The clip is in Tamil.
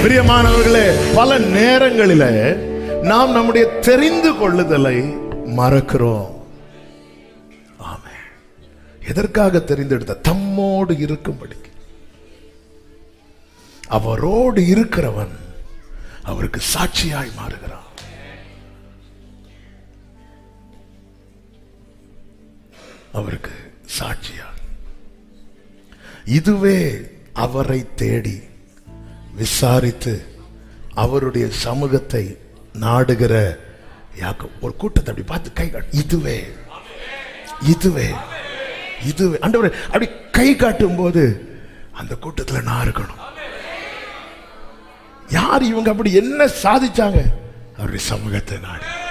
பிரியமானவர்களே பல நேரங்களிலே நாம் நம்முடைய தெரிந்து கொள்ளுதலை மறக்கிறோம் ஆமென். எதற்காக தெரிந்தெடுத்த தம்மோடு இருக்கும்படி அவரோடு இருக்கிறவன் அவருக்கு சாட்சியாய் மாறுகிறான் அவருக்கு சாட்சியாய் இதுவே அவரை தேடி விசாரித்து அவருடைய சமூகத்தை நாடுகிற யாக்கோ ஒரு கூட்டத்தை அப்படி பார்த்து கை காட்டு இதுவே இதுவே இதுவே ஆண்டவரே அப்படி கை காட்டும் போது அந்த கூட்டத்துல நான் இருக்கணும் யார் இவங்க அப்படி என்ன சாதிச்சாங்க அவருடைய சமூகத்தை நாடி